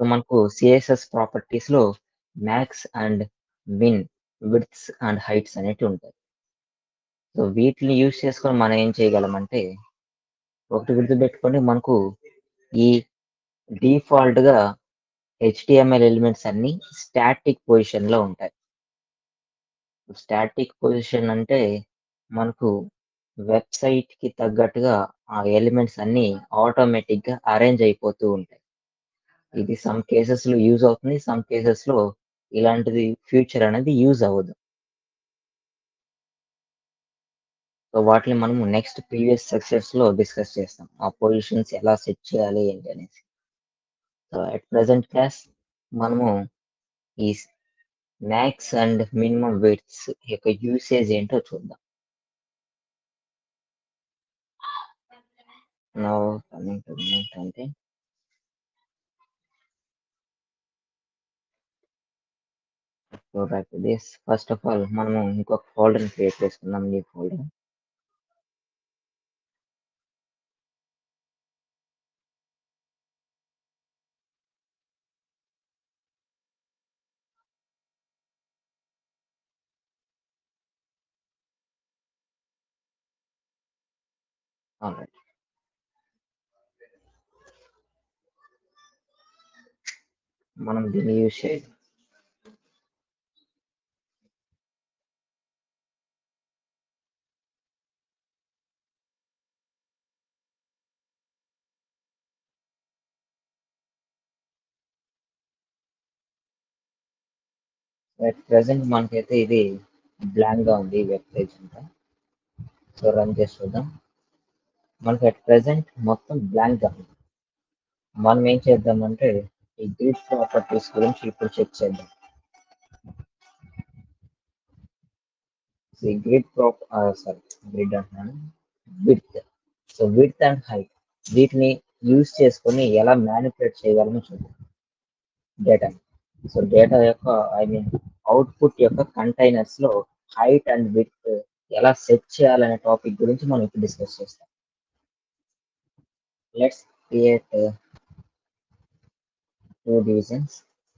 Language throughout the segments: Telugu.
సో మనకు సిఎస్ఎస్ ప్రాపర్టీస్ లో max and min widths and heights అనేటివి ఉంటాయి సో వీటిని యూజ్ చేసుకొని మనం ఏం చేయగలమంటే ఒకటి గుర్తుపెట్టుకోండి మనకు ఈ డిఫాల్ట్ గా హెచ్టిఎంఎల్ ఎలిమెంట్స్ అన్ని స్టాటిక్ పొజిషన్ లో ఉంటాయి స్టాటిక్ పొజిషన్ అంటే మనకు వెబ్సైట్ కి తగ్గట్టుగా ఆ ఎలిమెంట్స్ అన్ని ఆటోమేటిక్ గా అరేంజ్ అయిపోతూ ఉంటాయి ఇది సమ్ కేసెస్ లో యూజ్ అవుతుంది సమ్ కేసెస్ లో ఇలాంటిది ఫ్యూచర్ అనేది యూజ్ అవ్వదు సో వాటిని మనము నెక్స్ట్ ప్రీవియస్ సెక్షన్స్ లో డిస్కస్ చేస్తాం ఆ పొజిషన్స్ ఎలా సెట్ చేయాలి ఏంటి అనేసి సో అట్ ప్రెసెంట్ క్లాస్ మనము ఈ మ్యాక్స్ అండ్ మినిమం వెయిట్స్ యొక్క యూసేజ్ ఏంటో చూద్దాం నో కమింగ్ టు ఏంటంటే so back to this first of all మనము ఇంకొక ఫోల్డర్ క్రియేట్ చేసుకుందాం ఈ ఫోల్డర్ ఆల్రైట్ మనం దీన్ని యూజ్ చేయాలి అట్ ప్రెసెంట్ మనకైతే ఇది బ్లాంక్ గా ఉంది వెబ్ పేజ్ అంతా సో రన్ చేసి చూద్దాం మనకి అట్ ప్రెసెంట్ మొత్తం బ్లాంక్ గా ఉంది మనం ఏం చేద్దామంటే ఈ గ్రిడ్ ప్రాపర్టీస్ గురించి ఇప్పుడు చెక్ చేద్దాం ఈ గ్రిడ్ ప్రాప్ సారీ గ్రిడ్ అంటున్నాను width so width and height వీటిని యూజ్ చేసుకొని ఎలా మ్యానిపులేట్ చేయగలమో చూద్దాం డేటా సో డేటా యొక్క ఐ మీన్ అవుట్పుట్ యొక్క కంటైనర్స్ లో హైట్ అండ్ విత్ ఎలా సెట్ చేయాలనే టాపిక్ గురించి మనం ఇప్పుడు డిస్కస్ చేస్తాం let's create two divisions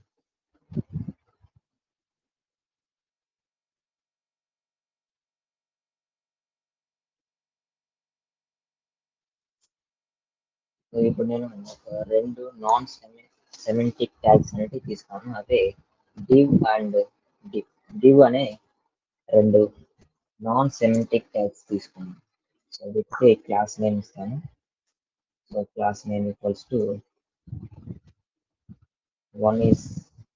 so ఇప్పుడు నేను ఒక రెండు నాన్ సెమెటిక్ ట్యాగ్స్ అనేవి తీసుకున్నాను అదే డివ్ అండ్ డివ్ డివ్ అనే రెండు నాన్ సెమెటిక్ ట్యాగ్స్ తీసుకున్నాను సో వీటికి క్లాస్ నేమ్ ఇస్తాను so class name equals to one is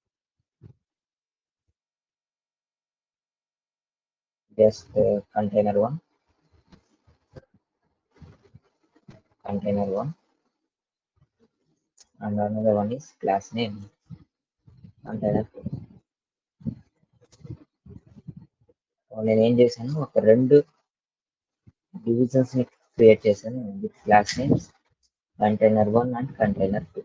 just container one container one and another one is class name container నేను ఏం చేశాను ఒక రెండు డివిజన్స్ ని క్రియేట్ చేశాను with class names container one and container two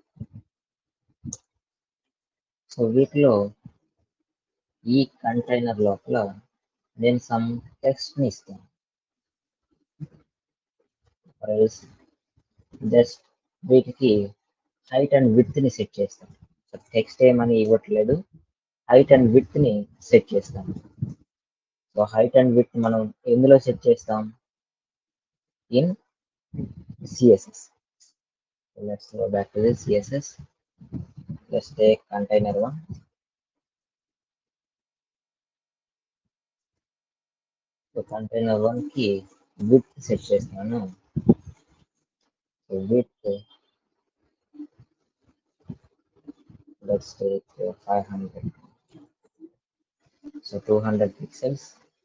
so వీటిలో ఈ కంటైనర్ లోపల నేను సమ్ టెక్స్ట్ ని ఇస్తాను జస్ట్ వీటికి హైట్ అండ్ విత్ ని సెట్ చేస్తాను సో టెక్స్ట్ ఏమని ఇవ్వట్లేదు హైట్ అండ్ విత్ ని సెట్ చేస్తాను సో హైట్ అండ్ విత్ మనం ఎందులో సెట్ చేస్తాం in CSS let's go back to the CSS let's take container one so container one కి విత్ సెట్ చేస్తాను so width let's take uh, 500 so 200 pixels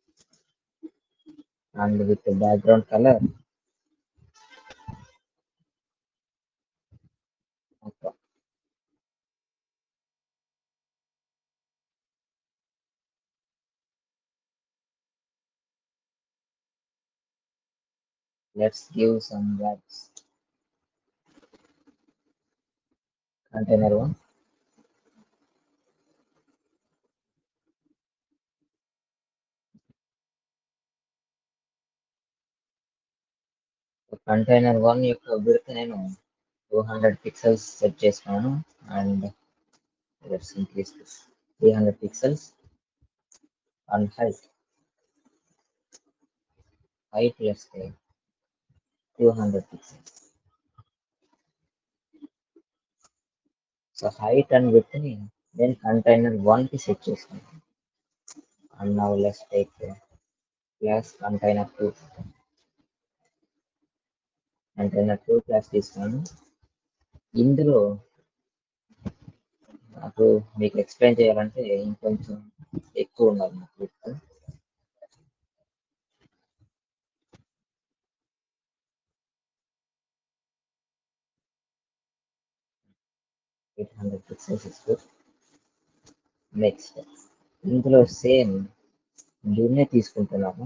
and with the background color okay. let's give some values container one container one యొక్క విడత నేను టూ హండ్రెడ్ పిక్సెల్స్ సెట్ చేసినాను and let's increase this 300 pixels and height height let's say 200 pixels so height and width ని నేను కంటైనర్ వన్ కి సెట్ చేసుకున్నాను and now let's take plus container two container two plus తీసుకున్నాను ఇందులో నాకు మీకు ఎక్స్ప్లెయిన్ చేయాలంటే ఇంకొంచెం ఎక్కువ ఉండాలి నాకు విత్ ఎయిట్ హండ్రెడ్ పిక్సెల్స్ ఇస్తూ నెక్స్ట్ ఇందులో సేమ్ దీన్నే తీసుకుంటున్నాము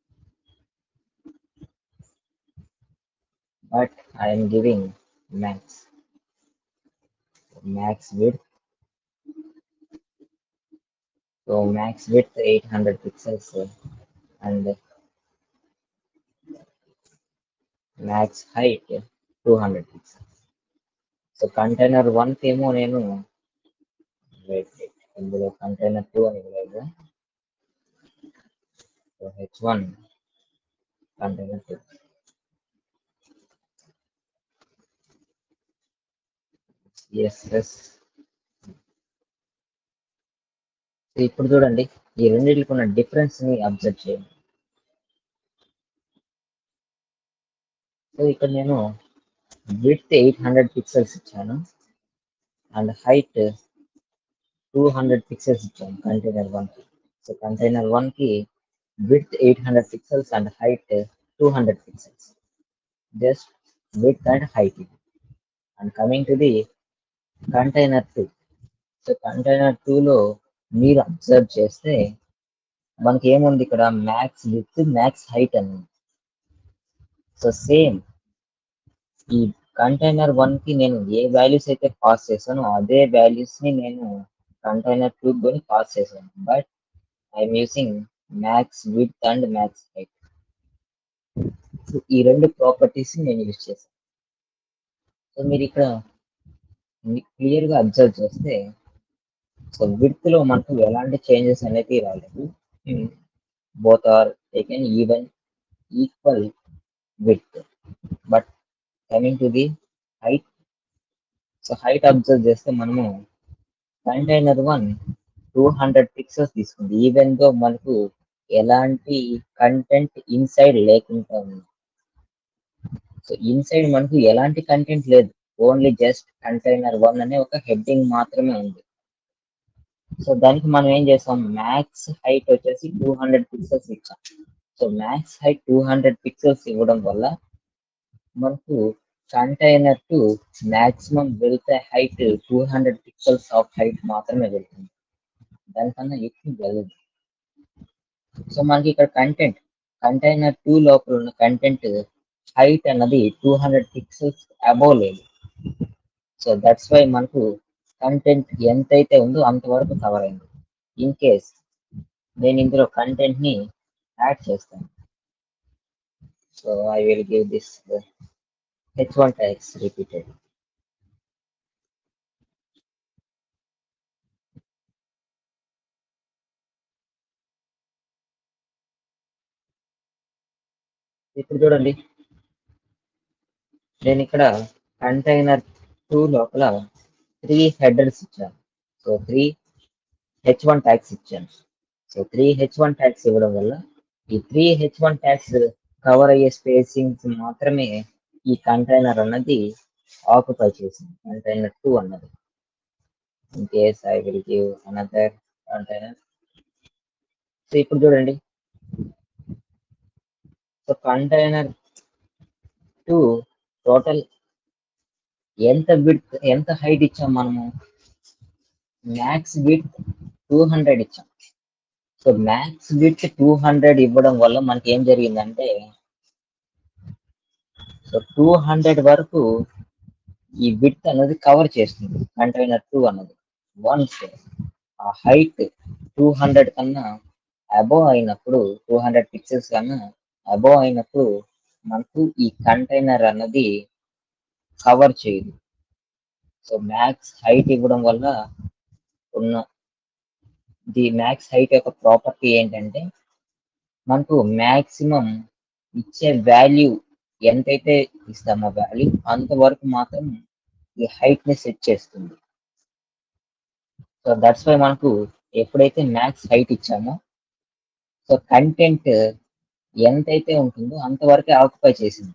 but I'm giving max max width so max width eight hundred pixels and max height two hundred pixels so container one ఏమో నేను వెయిట్ వెయిట్ ఇందులో కంటైనర్ టూ అని ఇవ్వలేదు so H one container two yes yes ఇప్పుడు చూడండి ఈ రెండింటికి ఉన్న డిఫరెన్స్ ని అబ్జర్వ్ చేయండి సో ఇక్కడ నేను విత్ ఎయిట్ హండ్రెడ్ పిక్సెల్స్ ఇచ్చాను and height two hundred pixels ఇచ్చాను కంటైనర్ వన్ కి సో కంటైనర్ వన్ కి width eight hundred pixels and height two hundred pixels just width and height and coming to the container two so container two లో మీరు అబ్జర్వ్ చేస్తే మనకి ఏముంది ఇక్కడ మ్యాక్స్ విత్ మ్యాక్స్ హైట్ అని సో సేమ్ ఈ కంటైనర్ వన్ కి నేను ఏ వాల్యూస్ అయితే పాస్ చేశానో అదే వాల్యూస్ ని నేను కంటైనర్ టూ కొని పాస్ చేశాను but I'm using max width and max height so ఈ రెండు ప్రాపర్టీస్ నేను యూజ్ చేశాను సో మీరు ఇక్కడ క్లియర్ గా అబ్జర్వ్ చేస్తే సో విత్ లో మనకు ఎలాంటి చేంజెస్ అనేది రాలేదు both are taken even equal width but coming to the height so height observe చేస్తే మనము container one two hundred pixels తీసుకుంది ఈవెన్ దో మనకు ఎలాంటి కంటెంట్ ఇన్సైడ్ లేకుండా ఉంది సో ఇన్సైడ్ మనకు ఎలాంటి కంటెంట్ లేదు ఓన్లీ జస్ట్ కంటైనర్ వన్ అనే ఒక హెడ్డింగ్ మాత్రమే ఉంది సో దానికి మనం ఏం చేస్తాం మ్యాక్స్ హైట్ వచ్చేసి టూ హండ్రెడ్ పిక్సెల్స్ ఇచ్చాం so max height two hundred pixels ఇవ్వడం వల్ల మనకు కంటైనర్ టు మాక్సిమం వెళ్తే height two hundred pixels of height మాత్రమే వెళ్తుంది దానికన్నా ఎక్కువ వెళ్ళదు సో మనకి ఇక్కడ కంటెంట్ కంటైనర్ టూ లోపల ఉన్న కంటెంట్ హైట్ అన్నది టూ హండ్రెడ్ పిక్సెల్స్ అబోవ్ లేదు సో దట్స్ వై మనకు కంటెంట్ ఎంతైతే ఉందో అంతవరకు కవర్ అయింది ఇన్ కేస్ నేను ఇందులో కంటెంట్ ని యాడ్ చేస్తాను so I will give this H one tags repeated ఇప్పుడు చూడండి నేను ఇక్కడ కంటైనర్ టూ లోపల త్రీ హెడర్స్ ఇచ్చాను so three H one tags ఇచ్చాను so three H one tags ఇవ్వడం వల్ల ఈ three H one tags cover అయ్యే స్పేసింగ్స్ మాత్రమే ఈ కంటైనర్ అన్నది ఆక్యుపై చేసింది కంటైనర్ టూ అన్నది in case I will give another container so ఇప్పుడు చూడండి సో కంటైనర్ టూ టోటల్ ఎంత విత్ ఎంత హైట్ ఇచ్చాం మనము మ్యాక్స్ విత్ టూ హండ్రెడ్ ఇచ్చాం so max width two hundred ఇవ్వడం వల్ల మనకి ఏం జరిగిందంటే సో టూ హండ్రెడ్ వరకు ఈ విత్ అనేది కవర్ చేస్తుంది కంటైనర్ టూ అన్నది వన్స్ ఆ హైట్ టూ హండ్రెడ్ కన్నా అబోవ్ అయినప్పుడు టూ హండ్రెడ్ పిక్సెల్స్ కన్నా అబోవ్ అయినప్పుడు మనకు ఈ కంటైనర్ అన్నది కవర్ చేయదు సో మ్యాక్స్ హైట్ ఇవ్వడం వల్ల ఉన్న ది మ్యాక్స్ హైట్ యొక్క ప్రాపర్టీ ఏంటంటే మనకు మ్యాక్సిమం ఇచ్చే వాల్యూ ఎంతైతే ఇస్తామో వాల్యూ అంతవరకు మాత్రం ఈ హైట్ ని సెట్ చేస్తుంది సో దట్స్ వై మనకు ఎప్పుడైతే మ్యాక్స్ హైట్ ఇచ్చామో సో కంటెంట్ ఎంతైతే ఉంటుందో అంతవరకే ఆక్యుపై చేసింది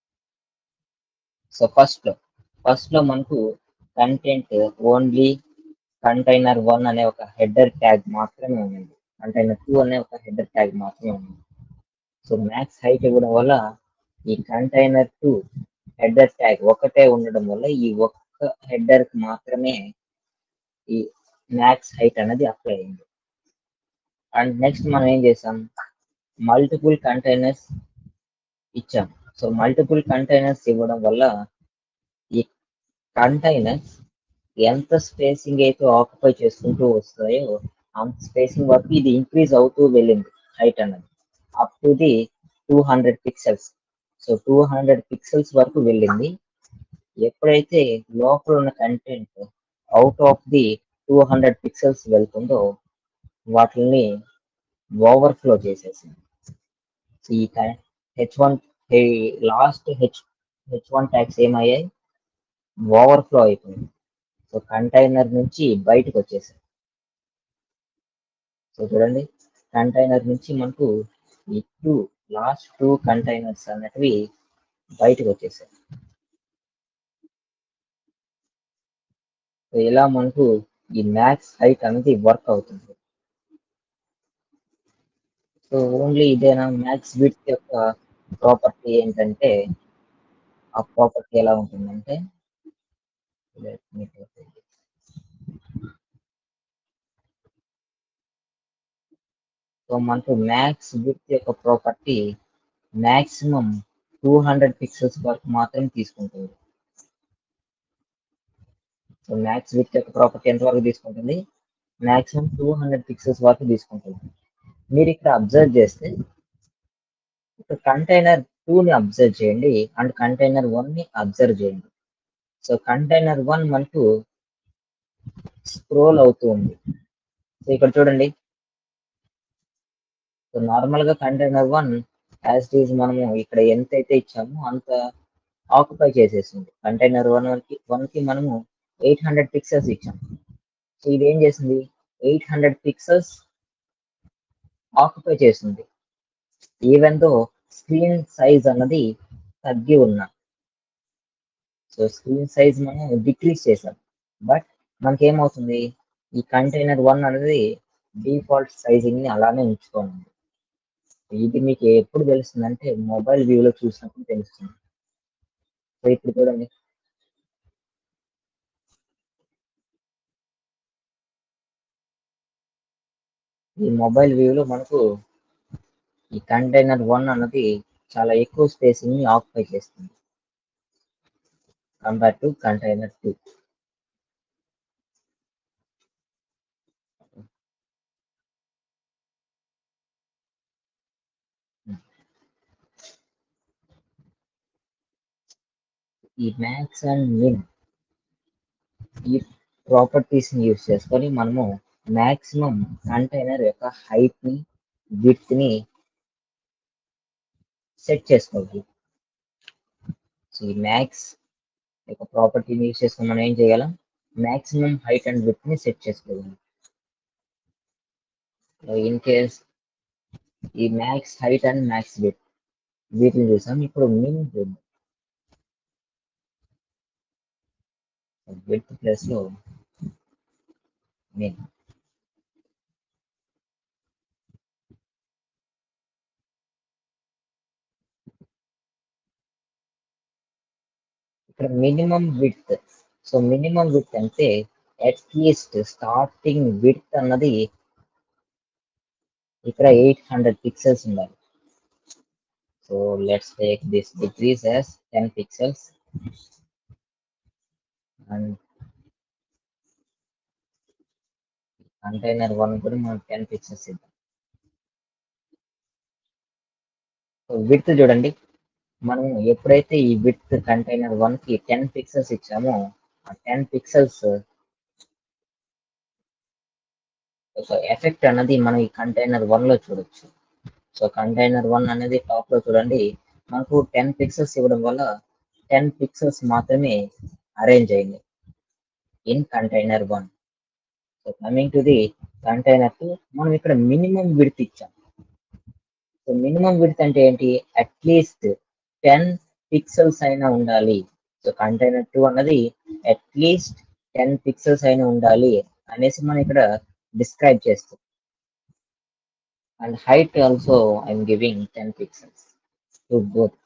సో ఫస్ట్ లో ఫస్ట్ లో మనకు కంటెంట్ ఓన్లీ కంటైనర్ వన్ అనే ఒక హెడర్ ట్యాగ్ మాత్రమే ఉంది కంటైనర్ టూ అనే ఒక హెడర్ ట్యాగ్ మాత్రమే ఉంది సో మ్యాక్స్ హైట్ ఇవ్వడం వల్ల ఈ కంటైనర్ టూ హెడర్ ట్యాగ్ ఒకటే ఉండడం వల్ల ఈ ఒక్క హెడర్ కి మాత్రమే ఈ మ్యాక్స్ హైట్ అనేది అప్లై అయింది అండ్ నెక్స్ట్ మనం ఏం చేసాం మల్టిపుల్ కంటైనర్స్ ఇచ్చాం సో మల్టిపుల్ కంటైనర్స్ ఇవ్వడం వల్ల ఈ కంటైనర్స్ ఎంత స్పేసింగ్ అయితే ఆక్యుపై చేసుకుంటూ వస్తాయో అంత స్పేసింగ్ వరకు ఇది ఇంక్రీజ్ అవుతూ వెళ్ళింది హైట్ అన్నది up to the two hundred pixels so two hundred pixels వరకు వెళ్ళింది ఎప్పుడైతే లోపల ఉన్న content out of the two hundred pixels వెళ్తుందో వాటిని ఓవర్ఫ్లో చేసేసింది సో ఈ H one last H H one tags ఏమయ్యాయి ఓవర్ఫ్లో అయిపోయింది సో కంటైనర్ నుంచి బయటకు వచ్చేసాయి సో చూడండి కంటైనర్ నుంచి మనకు ఈ టూ లాస్ట్ టూ కంటైనర్స్ అన్నటివి బయటకు వచ్చేసాయి సో ఇలా మనకు ఈ మ్యాక్స్ హైట్ అనేది వర్క్ అవుతుంది సో ఓన్లీ ఇదేనా మ్యాక్స్ విత్ యొక్క ప్రాపర్టీ ఏంటంటే ఆ ప్రాపర్టీ ఎలా ఉంటుందంటే let me take it. So మనకు మ్యాక్స్ విత్ యొక్క property maximum two hundred pixels వరకు మాత్రమే తీసుకుంటుంది సో మ్యాక్స్ విత్ యొక్క ప్రాపర్టీ ఎంత వరకు తీసుకుంటుంది మాక్సిమం టూ హండ్రెడ్ పిక్సెల్స్ వరకు తీసుకుంటుంది మీరు ఇక్కడ అబ్జర్వ్ చేస్తే ఇక్కడ కంటైనర్ టూ ని అబ్జర్వ్ చేయండి అండ్ కంటైనర్ వన్ ని అబ్జర్వ్ చేయండి సో కంటైనర్ వన్ మనకు స్క్రోల్ అవుతూ ఉంది సో ఇక్కడ చూడండి సో నార్మల్ గా కంటైనర్ వన్ యాజ్ ఈజ్ మనము ఇక్కడ ఎంతైతే ఇచ్చామో అంత ఆక్యుపై చేసేసింది కంటైనర్ వన్ కి వన్ కి మనము ఎయిట్ హండ్రెడ్ పిక్సెల్స్ ఇచ్చాం సో ఇది ఏం చేసింది ఎయిట్ హండ్రెడ్ పిక్సెల్స్ ఆక్యుపై చేసింది ఈవెన్ దో స్క్రీన్ సైజ్ అన్నది తగ్గి ఉన్నా సో స్క్రీన్ సైజ్ మనం డిక్రీజ్ చేసాం బట్ మనకేమవుతుంది ఈ కంటైనర్ వన్ అనేది డిఫాల్ట్ సైజింగ్ ని అలానే ఉంచుకోండి ఇది మీకు ఎప్పుడు తెలుస్తుంది అంటే మొబైల్ వ్యూలో చూసినప్పుడు తెలుస్తుంది సో ఇప్పుడు చూడండి ఈ మొబైల్ వ్యూలో మనకు ఈ కంటైనర్ వన్ అన్నది చాలా ఎక్కువ స్పేసింగ్ ని ఆక్యుపై చేస్తుంది కంపేర్ టు కంటైనర్ టూ ఈ మ్యాక్స్ అండ్ మిన్ ఈ ప్రాపర్టీస్ ని యూస్ చేసుకొని మనము మాక్సిమం కంటైనర్ యొక్క హైట్ ని విత్ ని సెట్ చేసుకోగలం సో ఈ మ్యాక్స్ యొక్క ప్రాపర్టీని యూస్ చేసుకొని మనం ఏం చేయగలం మాక్సిమం హైట్ అండ్ విత్ ని సెట్ చేసుకోగలం ఇన్ కేస్ ఈ max height and max width వీటిని చూసాం ఇప్పుడు మిన్ చూద్దాం విత్ ప్లస్ లో మిన్ ఇక్కడ minimum with so minimum with అంటే అట్లీస్ట్ స్టార్టింగ్ విత్ అన్నది ఇక్కడ ఎయిట్ హండ్రెడ్ పిక్సెల్స్ ఉండాలి so let's take this decrease as ten pixels and container one కూడా మనం టెన్ పిక్సెల్స్ ఇద్దాం సో విత్ చూడండి మనం ఎప్పుడైతే ఈ విత్ కంటైనర్ వన్ కి టెన్ పిక్సెల్స్ ఇచ్చామో ఆ టెన్ పిక్సెల్స్ సో ఎఫెక్ట్ అన్నది మనం ఈ కంటైనర్ వన్ లో చూడొచ్చు సో కంటైనర్ వన్ అనేది టాప్ లో చూడండి మనకు టెన్ పిక్సెల్స్ ఇవ్వడం వల్ల టెన్ పిక్సెల్స్ మాత్రమే అరేంజ్ అయింది in container one so coming to the container two మనం ఇక్కడ మినిమం విడ్త్ ఇచ్చాం సో మినిమం విడ్త్ అంటే ఏంటి అట్లీస్ట్ టెన్ పిక్సెల్స్ అయినా ఉండాలి సో కంటైనర్ టూ అన్నది అట్లీస్ట్ టెన్ పిక్సెల్స్ అయినా ఉండాలి అనేసి మనం ఇక్కడ డిస్క్రైబ్ చేస్తాం and height also I'm giving ten pixels to both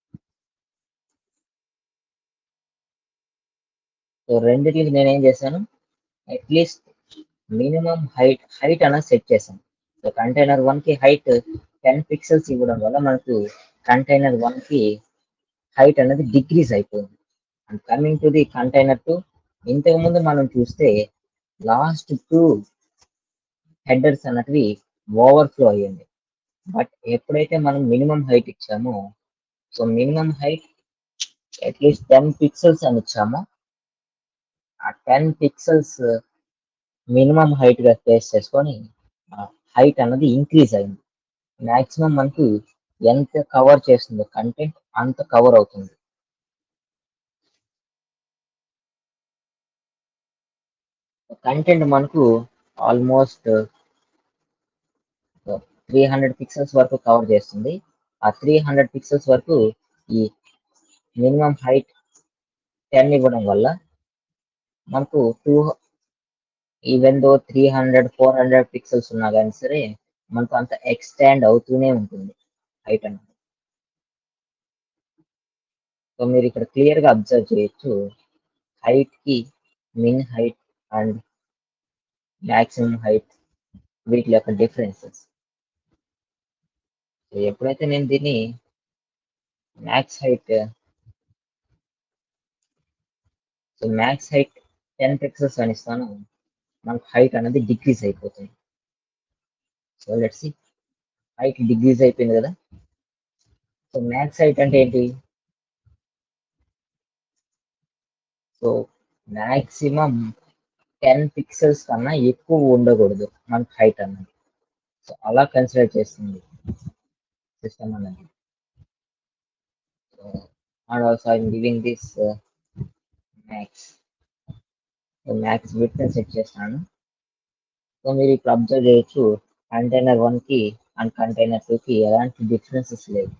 so రెండిటికి నేను ఏం చేశాను అట్లీస్ట్ మినిమం హైట్ హైట్ అనేది సెట్ చేశాను సో కంటైనర్ వన్ కి హైట్ టెన్ పిక్సెల్స్ ఇవ్వడం వల్ల మనకు కంటైనర్ వన్ కి హైట్ అనేది డిక్రీజ్ అయిపోయింది and coming to the container two ఇంతకు ముందు మనం చూస్తే లాస్ట్ టూ హెడర్స్ అన్నటివి ఓవర్ఫ్లో అయ్యింది బట్ ఎప్పుడైతే మనం మినిమం హైట్ ఇచ్చామో so minimum height at least ten pixels అని ఇచ్చామో ఆ టెన్ పిక్సెల్స్ మినిమం హైట్ గా ప్లేస్ చేసుకొని హైట్ అన్నది ఇంక్రీజ్ అయింది మాక్సిమం మనకి ఎంత కవర్ చేస్తుందో కంటెంట్ అంత కవర్ అవుతుంది కంటెంట్ మనకు ఆల్మోస్ట్ త్రీ హండ్రెడ్ పిక్సెల్స్ వరకు కవర్ చేస్తుంది ఆ త్రీ హండ్రెడ్ పిక్సెల్స్ వరకు ఈ మినిమం హైట్ టెన్ ఇవ్వడం వల్ల మనకు two even though three hundred four hundred pixels ఉన్నా కానీ సరే మనకు అంత ఎక్స్టాండ్ అవుతూనే ఉంటుంది హైట్ అనేది సో మీరు ఇక్కడ క్లియర్ గా అబ్జర్వ్ చేయొచ్చు హైట్ కి min height and maximum height వీటి యొక్క డిఫరెన్సెస్ ఎప్పుడైతే నేను దీన్ని max height so max height ten pixels అని ఇస్తాను మనకు హైట్ అనేది డిక్రీజ్ అయిపోతుంది సో లెట్స్ హైట్ డిక్రీజ్ అయిపోయింది కదా సో మ్యాక్స్ హైట్ అంటే ఏంటి సో మ్యాక్సిమం టెన్ పిక్సెల్స్ కన్నా ఎక్కువ ఉండకూడదు మనకు హైట్ అన్నది సో అలా కన్సిడర్ చేస్తుంది సిస్టమ్ అన్నది so and also I'm giving this max so max width set చేస్తాను సో మీరు ఇప్పుడు అబ్జర్వ్ చేయొచ్చు కంటైనర్ వన్ కి అండ్ కంటైనర్ టూ కి ఎలాంటి డిఫరెన్సెస్ లేవు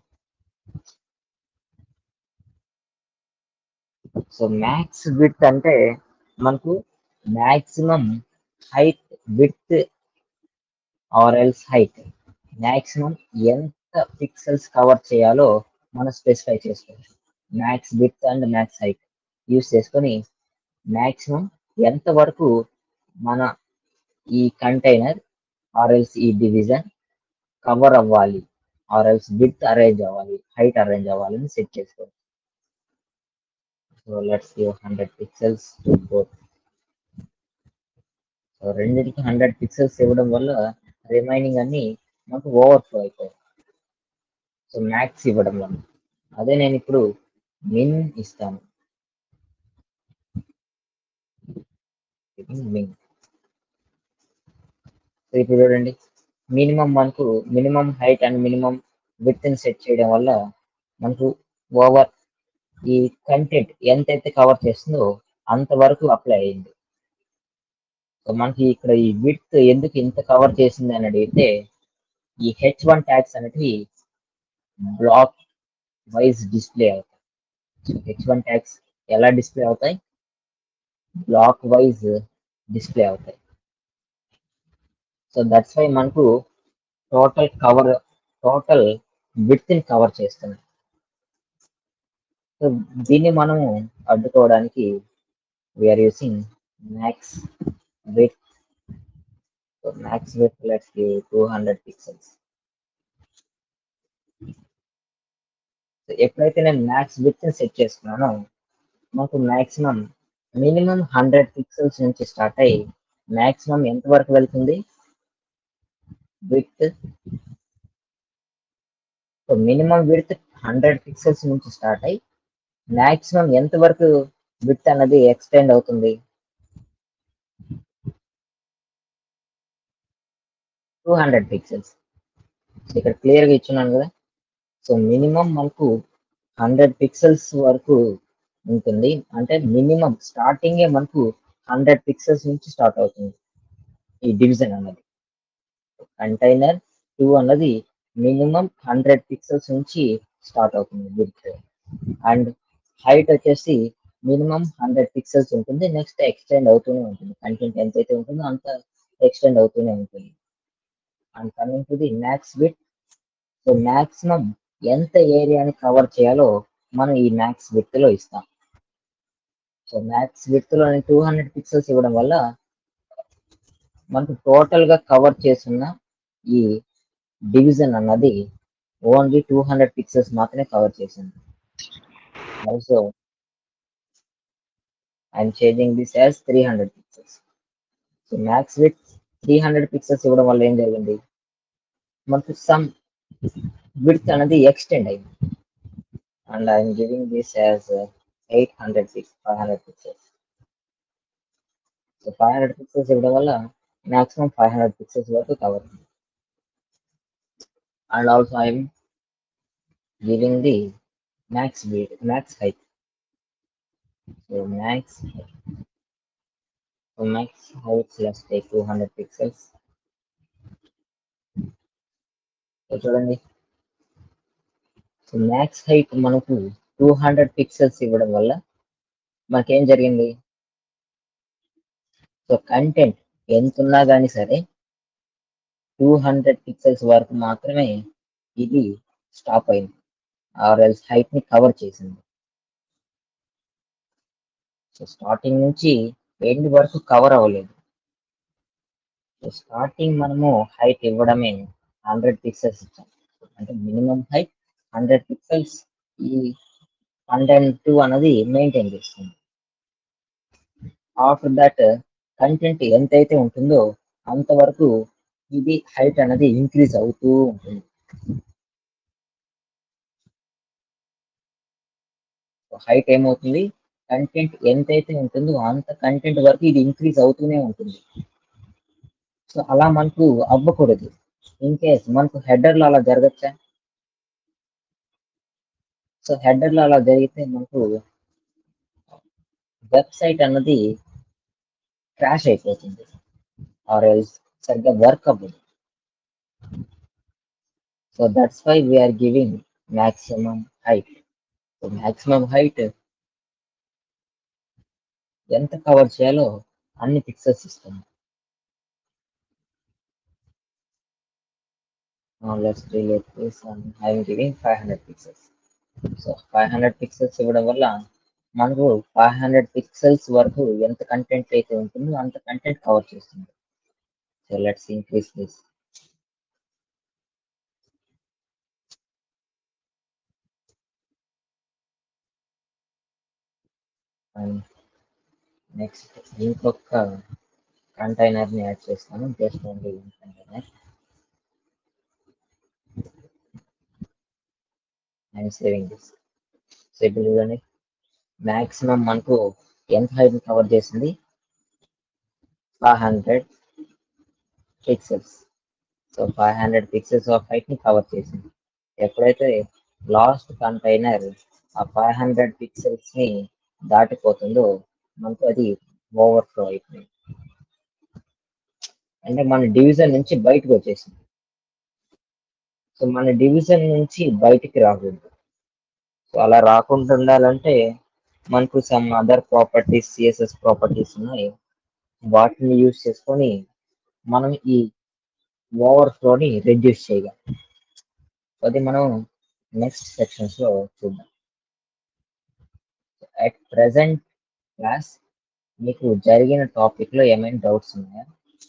సో మ్యాక్స్ విత్ అంటే మనకు maximum height width or else height maximum ఎంత పిక్సెల్స్ కవర్ చేయాలో మనం స్పెసిఫై చేసుకోవచ్చు max width and max height use చేసుకొని మ్యాక్సిమం ఎంత వరకు మన ఈ కంటైనర్ ఆర్ఎల్స్ ఈ డివిజన్ కవర్ అవ్వాలి ఆర్ఎల్స్ విత్ అరేంజ్ అవ్వాలి హైట్ అరేంజ్ అవ్వాలి అని సెట్ చేసుకోవచ్చు so let's give hundred pixels to both so రెండింటికి హండ్రెడ్ పిక్సెల్స్ ఇవ్వడం వల్ల రిమైనింగ్ అన్ని మనకు ఓవర్ఫ్లో అయిపోయాయి సో మ్యాక్స్ ఇవ్వడం వల్ల అదే నేను ఇప్పుడు మిన్ ఇస్తాను మిన్ సో ఇప్పుడు చూడండి మినిమం మనకు minimum height and minimum width set చేయడం వల్ల మనకు ఓవర్ ఈ కంటెంట్ ఎంతైతే కవర్ చేస్తుందో అంతవరకు అప్లై అయింది సో మనకి ఇక్కడ ఈ విత్ ఎందుకు ఇంత కవర్ చేసింది అని అడిగితే ఈ హెచ్ వన్ ట్యాగ్స్ అనేటివి బ్లాక్ వైజ్ డిస్ప్లే అవుతాయి సో హెచ్ వన్ ట్యాగ్స్ ఎలా డిస్ప్లే అవుతాయి బ్లాక్ వైజ్ డిస్ప్లే అవుతాయి సో దట్స్ వై మనకు టోటల్ కవర్ టోటల్ విత్ ని కవర్ చేస్తుంది సో దీన్ని మనము అడ్డుకోవడానికి we're using max width max width let's two hundred pixels ఎప్పుడైతే నేను మ్యాక్స్ విత్ సెట్ చేసుకున్నానో మాకు మాక్సిమం మినిమం హండ్రెడ్ పిక్సెల్స్ నుంచి స్టార్ట్ అయ్యి మాక్సిమం ఎంత వరకు వెళ్తుంది width so minimum with hundred pixels నుంచి స్టార్ట్ అయ్యి మాక్సిమం ఎంత వరకు విత్ అన్నది ఎక్స్టెండ్ అవుతుంది టూ హండ్రెడ్ పిక్సెల్స్ ఇక్కడ క్లియర్గా ఇచ్చున్నాను కదా సో మినిమం మనకు హండ్రెడ్ పిక్సెల్స్ వరకు ఉంటుంది అంటే మినిమం స్టార్టింగే మనకు హండ్రెడ్ పిక్సెల్స్ నుంచి స్టార్ట్ అవుతుంది ఈ డివిజన్ అన్నది కంటైనర్ టూ అన్నది మినిమం హండ్రెడ్ పిక్సెల్స్ నుంచి స్టార్ట్ అవుతుంది విత్ అండ్ హైట్ వచ్చేసి మినిమం హండ్రెడ్ పిక్సెల్స్ ఉంటుంది నెక్స్ట్ ఎక్స్టెండ్ అవుతూనే ఉంటుంది కంటెంట్ ఎంతైతే ఉంటుందో అంత ఎక్స్టెండ్ అవుతూనే ఉంటుంది and coming to the max width so maximum ఎంత ఏరియాని కవర్ చేయాలో మనం ఈ మ్యాక్స్ విత్ లో ఇస్తాం సో మ్యాక్స్ విత్ లో టూ హండ్రెడ్ పిక్సెల్స్ ఇవ్వడం వల్ల మనకు టోటల్ గా కవర్ చేస్తున్న ఈ డివిజన్ అన్నది ఓన్లీ టూ హండ్రెడ్ పిక్సెల్స్ మాత్రమే కవర్ చేసింది also I'm changing this as three hundred pixels so max width three hundred pixels ఇవ్వడం వల్ల ఏం జరిగింది మనకు సమ్ విడ్త్ అనేది ఎక్స్టెండ్ అయింది and I'm giving this as eight hundred pix five hundred pixels so five hundred pixels ఇవ్వడం వల్ల మాక్సిమం ఫైవ్ హండ్రెడ్ పిక్సెల్స్ వరకు కవర్ ఉంది and also I'm giving the max width max height so max so max height let's take two hundred pixels so చూడండి సో మ్యాక్స్ హైట్ మనకు టూ హండ్రెడ్ పిక్సెల్స్ ఇవ్వడం వల్ల మనకేం జరిగింది సో కంటెంట్ ఎంత ఉన్నా కానీ సరే టూ హండ్రెడ్ పిక్సెల్స్ వరకు మాత్రమే ఇది స్టాప్ అయింది ఆర్ ఎల్స్ హైట్ ని కవర్ చేసింది సో స్టార్టింగ్ నుంచి ఎండ్ వరకు కవర్ అవ్వలేదు సో స్టార్టింగ్ మనము హైట్ ఇవ్వడమే హండ్రెడ్ పిక్సెల్స్ ఇచ్చాం అంటే మినిమం హైట్ హండ్రెడ్ పిక్సెల్స్ ఈ కంటెంట్ టూ అనేది మెయింటైన్ చేస్తుంది ఆఫ్టర్ దట్ కంటెంట్ ఎంతైతే ఉంటుందో అంతవరకు ఇది హైట్ అనేది ఇంక్రీజ్ అవుతూ ఉంటుంది హైట్ ఏమవుతుంది కంటెంట్ ఎంతైతే ఉంటుందో అంత కంటెంట్ వరకు ఇది ఇంక్రీజ్ అవుతూనే ఉంటుంది సో అలా మనకు అవ్వకూడదు ఇన్ కేస్ మనకు హెడర్లో అలా జరగచ్చా సో హెడర్లో అలా జరిగితే మనకు వెబ్సైట్ అన్నది క్రాష్ అయిపోతుంది ఆర్ ఎల్స్ సరిగ్గా వర్క్ అవ్వదు so that's why we're giving maximum height so maximum height ఎంత కవర్ చేయాలో అన్ని పిక్సెల్స్ ఇస్తుంది let's relate this I'm giving five hundred pixels so five hundred pixels ఇవ్వడం వల్ల మనకు ఫైవ్ హండ్రెడ్ పిక్సెల్స్ వరకు ఎంత కంటెంట్ అయితే ఉంటుందో అంత కంటెంట్ కవర్ చేస్తుంది so let's increase this and next ఇంకొక కంటైనర్ ని యాడ్ చేస్తాను just only container and saving this so ఇప్పుడు చూడండి మాక్సిమం మనకు ఎంత హైట్ కవర్ చేసింది five hundred pixels so five hundred pixels of height ని కవర్ చేసింది ఎప్పుడైతే లాస్ట్ కంటైనర్ ఆ ఫైవ్ హండ్రెడ్ పిక్సెల్స్ ని దాటిపోతుందో మనకు అది ఓవర్ఫ్లో అయిపోయింది అంటే మన డివిజన్ నుంచి బయటకు వచ్చేసింది సో మన డివిజన్ నుంచి బయటికి రాకూడదు సో అలా రాకుండా ఉండాలంటే మనకు some other properties CSS properties ఉన్నాయి వాటిని యూజ్ చేసుకొని మనం ఈ ఓవర్ఫ్లోని రెడ్యూస్ చేయగలం అది మనం నెక్స్ట్ సెక్షన్స్ లో చూద్దాం అట్ ప్రజెంట్ క్లాస్ మీకు జరిగిన టాపిక్ లో ఏమైనా డౌట్స్ ఉన్నాయా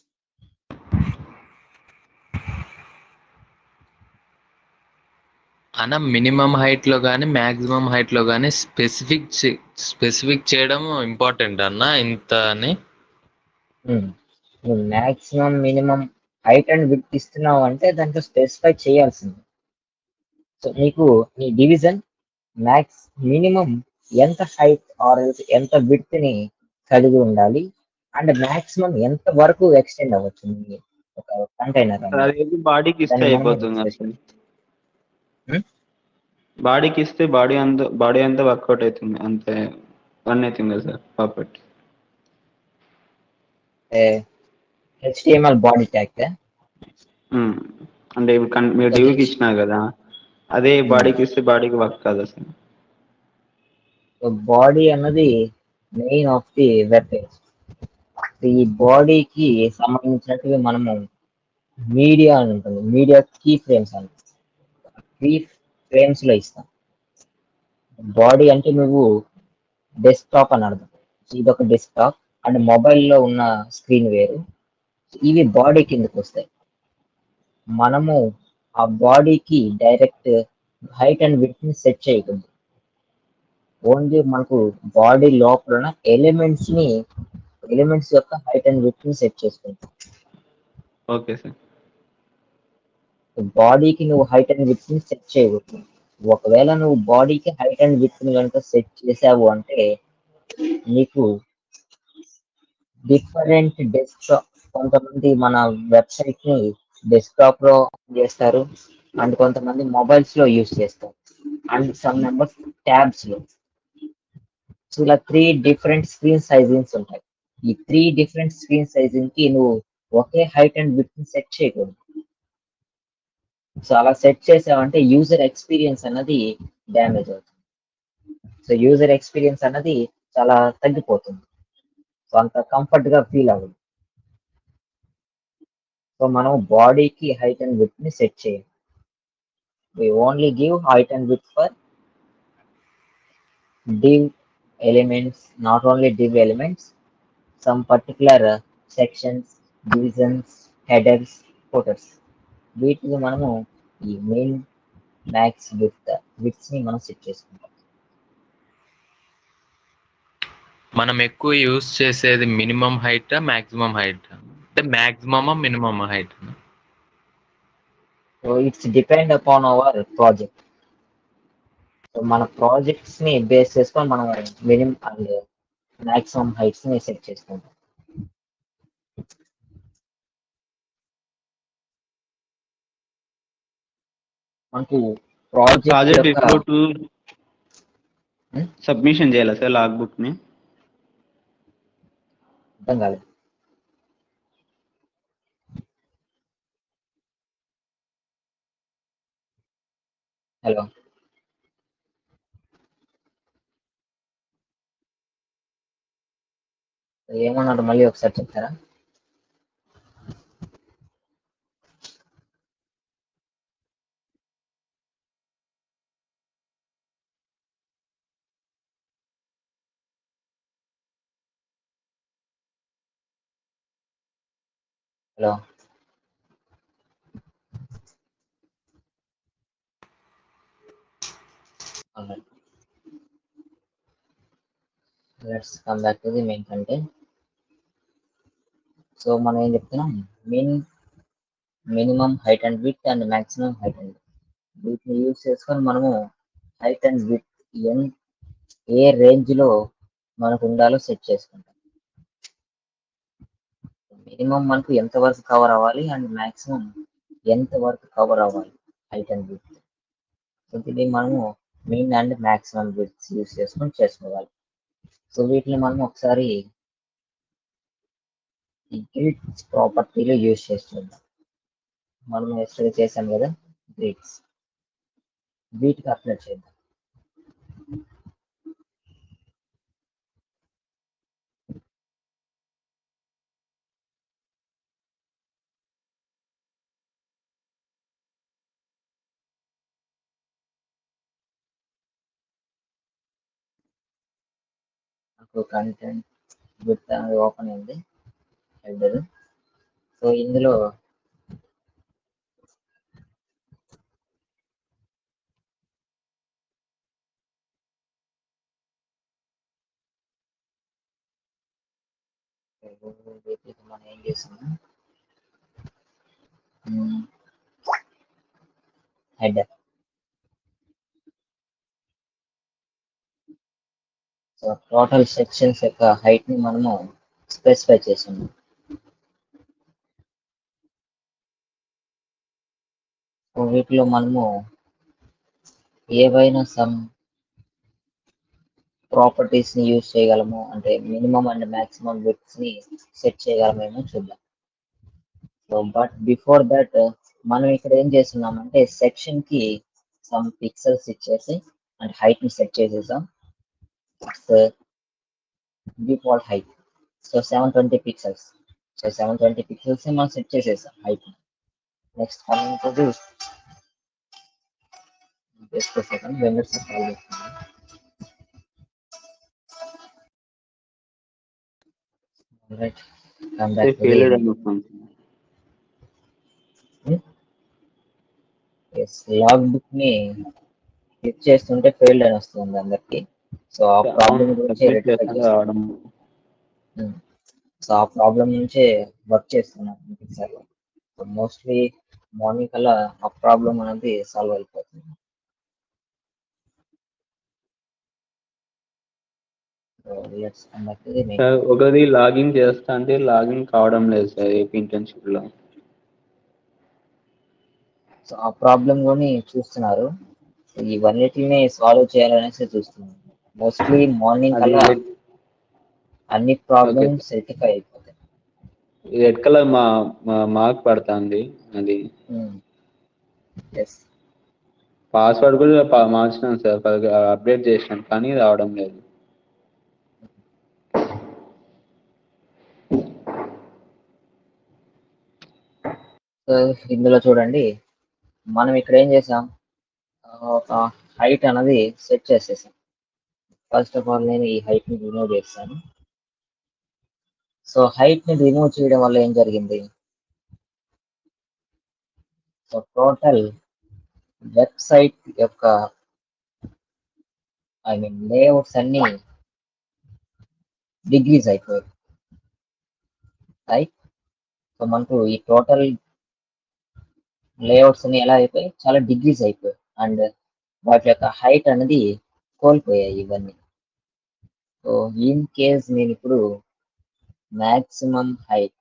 అన్న మినిమం హైట్ లో కానీ మాక్సిమం హైట్ లో కానీ స్పెసిఫిక్ స్పెసిఫిక్ చేయడం ఇంపార్టెంట్ అన్న ఇంత అని నువ్వు maximum minimum height and width ఇస్తున్నావు అంటే దాంట్లో స్పెసిఫై చేయాల్సింది సో నీకు నీ డివిజన్ మ్యాక్స్ మినిమం ఎంత హైట్ ఆర్ ఎంత విత్ ని కలిగి ఉండాలి అండ్ మాక్సిమం ఎంత వరకు ఎక్స్టెండ్ అవ్వచ్చు నీ ఒక కంటైనర్ అది బాడీకి ఇస్తే దాన్ని మనమే అయిపోతుంది discuss అసలు Hmm? బాడీకి ఇస్తే బాడీ అంతా బాడీ అంతా వర్కౌట్ అవుతుంది అంతే రన్ అవుతుంది కదా sir perfect HTML body tag అంటే ఇప్పుడు కన్- మీరు డివికి ఇచ్చినారు కదా అదే బాడీకి ఇస్తే బాడీకి వర్క్ కాదు అసలు బాడీ అన్నది main of the web page ఈ బాడీకి సంబంధించినట్టుగా మనము మీడియా అని ఉంటుంది మీడియా కీ ఫ్రేమ్స్ అని కీ ఫ్రేమ్స్ లో ఇస్తాం బాడీ అంటే నువ్వు డెస్క్టాప్ అని అర్థం ఇది ఒక డెస్క్టాప్ అండ్ మొబైల్లో ఉన్న స్క్రీన్ వేరు ఇవి బాడీ కిందకి వస్తాయి మనము ఆ బాడీకి డైరెక్ట్ హైట్ అండ్ విత్ ని సెట్ చేయకూడదు ఓన్లీ మనకు బాడీ లోపల ఎలిమెంట్స్ ని ఎలిమెంట్స్ యొక్క హైట్ అండ్ విత్ ని సెట్ చేసుకుంటాం ఓకే సార్ బాడీకి నువ్వు హైట్ అండ్ విత్ ని సెట్ చేయకూడదు ఒకవేళ నువ్వు బాడీకి హైట్ అండ్ విత్ ని కనుక సెట్ చేసావు అంటే నీకు డిఫరెంట్ డెస్క్టాప్ కొంతమంది మన వెబ్సైట్ ని డెస్క్టాప్ లో చేస్తారు అండ్ కొంతమంది మొబైల్స్ లో యూస్ చేస్తారు అండ్ సమ్ నెంబర్స్ ట్యాబ్స్ లో సో ఇలా త్రీ డిఫరెంట్ స్క్రీన్ సైజింగ్స్ ఉంటాయి ఈ త్రీ డిఫరెంట్ స్క్రీన్ సైజింగ్ కి నువ్వు ఒకే హైట్ అండ్ విత్ ని సెట్ చేయకూడదు సో అలా సెట్ చేసావంటే యూజర్ ఎక్స్పీరియన్స్ అన్నది డ్యామేజ్ అవుతుంది సో యూజర్ ఎక్స్పీరియన్స్ అన్నది చాలా తగ్గిపోతుంది సో అంత కంఫర్ట్ గా ఫీల్ అవ్వదు సో మనం బాడీకి హైట్ అండ్ విత్ ని సెట్ చేయాలి we only give height and width for div elements not only div elements some particular uh, sections divisions headers footers వీటిని మనము ఈ మెయిన్ మ్యాక్స్ విత్ విత్స్ ని మనం సెట్ చేసుకుంటాం మనం ఎక్కువ యూస్ చేసేది మినిమం హైట్ మాక్సిమం హైట్ అంటే మాక్సిమమా minimum height so it's depend upon our project so మన ప్రాజెక్ట్స్ ని బేస్ చేసుకొని మనం మినిమం అండ్ మాక్సిమం హైట్స్ ని సెట్ చేసుకుంటాం మనకు ప్రాజెక్ట్ ప్రాజెక్ట్ యొక్క రిపోర్ట్ Hmm? సబ్మిషన్ చేయాలా సార్ లాగ్ బుక్ ని అర్థం కాలేదు హలో ఏమన్నారు మళ్ళీ ఒకసారి చెప్తారా hello Alright. Let's come back to the main content. So మనం ఏం చెప్తున్నాం min minimum height and width and maximum height and వీటిని యూజ్ చేసుకొని మనము హైట్ అండ్ విత్ ఎన్ ఏ రేంజ్ లో మనకు ఉండాలో సెట్ చేసుకుంటాం మినిమం మనకు ఎంత వరకు కవర్ అవ్వాలి అండ్ మాక్సిమం ఎంత వరకు కవర్ అవ్వాలి హైట్ అండ్ విత్ సో దీన్ని మనము min and maximum widths use చేసుకొని చేసుకోవాలి సో వీటిని మనం ఒకసారి ఈ గ్రిడ్స్ ప్రాపర్టీలో యూజ్ చేస్తున్నాం మనం ఎస్టర్డే చేసాం కదా గ్రిడ్స్ వీటికి అప్లై చేద్దాం నాకు కంటెంట్ విత్ అనేది ఓపెన్ అయింది హెడర్ సో ఇందులో వీటికి మనం ఏం చేసాము హెడర్ సో టోటల్ సెక్షన్స్ యొక్క హైట్ ని మనము స్పెసిఫై చేసాము వీటిలో మనము ఏవైనా సమ్ ప్రాపర్టీస్ ని యూజ్ చేయగలము అంటే మినిమం అండ్ మాక్సిమం విడ్స్ ని సెట్ చేయగలమేమో చూద్దాం సో బట్ బిఫోర్ దట్ మనం ఇక్కడ ఏం చేస్తున్నామంటే సెక్షన్ కి సమ్ పిక్సెల్స్ ఇచ్చేసి అండ్ హైట్ ని సెట్ చేసేసాం default height so seven twenty pixels so seven twenty pixels మనం సెట్ చేసేసాం height next coming to this just second vendors call చేస్తున్నాను right come back to failed అని వస్తుంది ఎస్ లాగ్ బుక్ ని క్లిక్ చేస్తుంటే ఫెయిల్డ్ అని వస్తుంది అందరికి సో ఆ ప్రాబ్లం గురించి Submit చేస్తే రావడం సో ఆ ప్రాబ్లం నుంచే వర్క్ చేస్తున్నాను సార్ సో మోస్ట్లీ మార్నింగ్ కల్లా ఆ ప్రాబ్లం అనేది సాల్వ్ అయిపోతుంది so let's come back to the main sir ఒకది లాగిన్ చేస్తా అంటే లాగిన్ కావడం లేదు సార్ ఏపీ ఇంటర్న్షిప్ లో సో ఆ ప్రాబ్లం కూడా చూస్తున్నారు సో ఇవన్నిటిని సాల్వ్ చేయాలనేసి చూస్తున్నారు మోస్ట్లీ మార్నింగ్ అది కల్లా అన్ని ప్రాబ్లమ్స్ సెటిఫై అయిపోతాయి రెడ్ కలర్ మా మార్క్ పడుతుంది అది ఎస్ పాస్వర్డ్ కూడా పా- మార్చినాను సార్ అప్డేట్ చేసినాను కానీ రావడం లేదు సో ఇందులో చూడండి మనం ఇక్కడ ఏం చేసాం ఆ, ఒక హైట్ అనేది సెట్ చేసేసాం ఫస్ట్ ఆఫ్ ఆల్ నేను ఈ హైట్ ని రిమూవ్ చేస్తాను సో హైట్ ని రిమూవ్ చేయడం వల్ల ఏం జరిగింది సో టోటల్ వెబ్సైట్ యొక్క ఐ మీన్ లేఅవుట్స్ అన్ని డిగ్రీస్ అయిపోయాయి రైట్ సో మనకు ఈ టోటల్ లేఅవుట్స్ అన్ని ఎలా అయిపోయాయి చాలా డిగ్రీస్ అయిపోయాయి అండ్ వాటి యొక్క హైట్ అనేది కోల్పోయాయి ఇవన్నీ సో ఇన్ కేస్ నేను ఇప్పుడు maximum height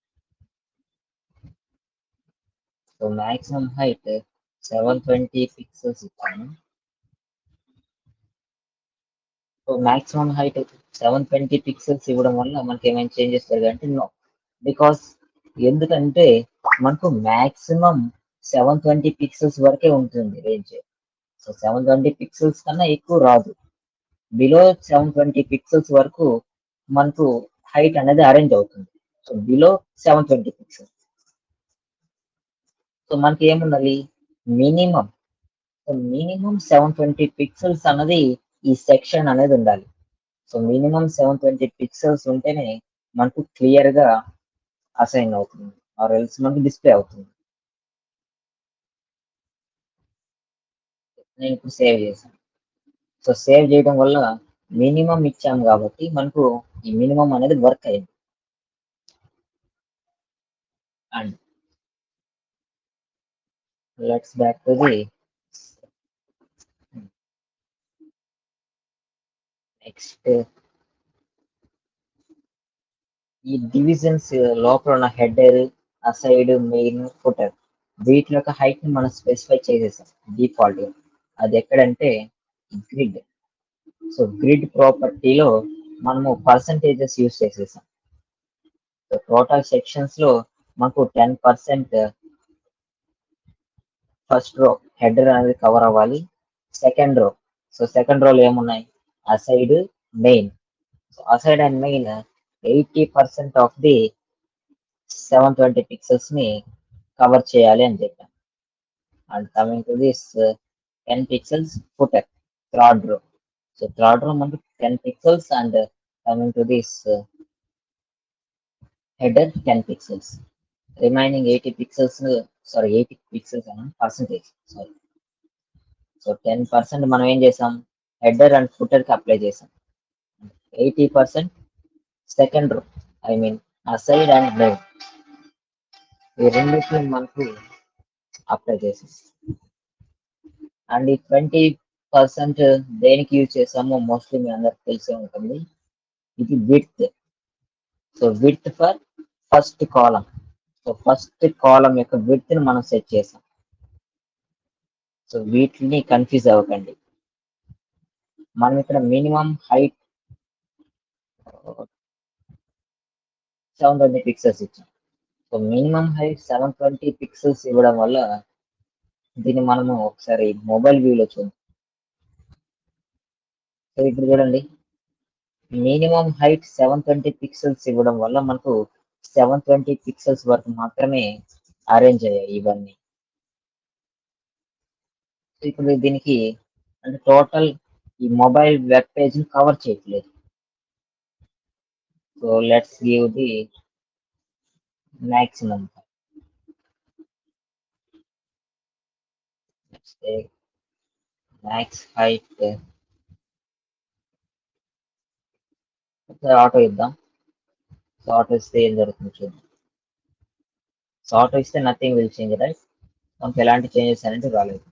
so maximum height seven twenty pixels ఇచ్చాను so maximum height seven twenty pixels ఇవ్వడం వల్ల మనకి ఏమైనా చేంజెస్ జరిగాయంటే నో బికాస్ ఎందుకంటే మనకు మాక్సిమం సెవెన్ ట్వంటీ పిక్సెల్స్ వరకే ఉంటుంది range so seven twenty pixels కన్నా ఎక్కువ రాదు బిలో సెవెన్ ట్వంటీ పిక్సెల్స్ వరకు మనకు హైట్ అనేది అరేంజ్ అవుతుంది so below seven twenty pixels so మనకి ఏముండాలి minimum so minimum seven twenty pixels అన్నది ఈ సెక్షన్ అనేది ఉండాలి so minimum seven twenty pixels ఉంటేనే మనకు క్లియర్ గా అసైన్ అవుతుంది ఆర్ ఎల్స్ మనకు డిస్ప్లే అవుతుంది నేను ఇప్పుడు సేవ్ చేశాను సో సేవ్ చేయడం వల్ల మినిమం ఇచ్చాం కాబట్టి మనకు ఈ మినిమం అనేది వర్క్ అయింది and let's back to the next ఈ డివిజన్స్ లోపల ఉన్న హెడర్ అసైడ్ మెయిన్ ఫుటర్ వీటి యొక్క హైట్ ని మనం స్పెసిఫై చేసేసాం డిఫాల్ట్ గా అది ఎక్కడంటే గ్రిడ్ సో గ్రిడ్ ప్రాపర్టీలో మనము పర్సంటేజెస్ యూస్ చేసేసాం సో టోటల్ సెక్షన్స్ లో మనకు ten percent first row header అనేది కవర్ అవ్వాలి సెకండ్ రో సో సెకండ్ రోలో ఏమున్నాయి aside main so aside and main eighty percent of the seven twenty pixels ని కవర్ చేయాలి అని చెప్పాను and coming to this ten pixels footer third row so third row మనకు ten pixels and coming to this header ten pixels remaining eighty pixels sorry eighty pixels అన్న percentage sorry so ten percent మనం ఏం చేసాం హెడర్ అండ్ ఫుటర్ కి అప్లై చేసాం eighty percent second row I mean aside and main ఈ రెండింటిని మనకు అప్లై చేసేసి అండ్ ఈ ట్వంటీ పర్సెంట్ దేనికి యూజ్ చేసామో మోస్ట్లీ మీ అందరికి తెలిసే ఉంటుంది ఇది width so width for first column so first column యొక్క విత్ ని మనం సెట్ చేసాం సో వీటిని కన్ఫ్యూజ్ అవ్వకండి మనం ఇక్కడ minimum height seven twenty pixels ఇచ్చాం so minimum height seven twenty pixels ఇవ్వడం వల్ల దీన్ని మనము ఒకసారి మొబైల్ వ్యూలో చూద్దాం సో ఇప్పుడు చూడండి minimum height seven twenty pixels ఇవ్వడం వల్ల మనకు సెవెన్ ట్వంటీ పిక్సెల్స్ వరకు మాత్రమే అరేంజ్ అయ్యాయి ఇవన్నీ సో ఇప్పుడు దీనికి అంటే టోటల్ ఈ మొబైల్ వెబ్ పేజ్ ని కవర్ చేయట్లేదు so let's give the maximum let's say max height ఒకసారి ఆటో ఇద్దాం సో ఆటో ఇస్తే ఏం జరుగుతుంది చూద్దాం సో ఆటో ఇస్తే నథింగ్ విల్ చేంజ్ రైట్ మనకి ఎలాంటి చేంజెస్ అనేది రాలేదు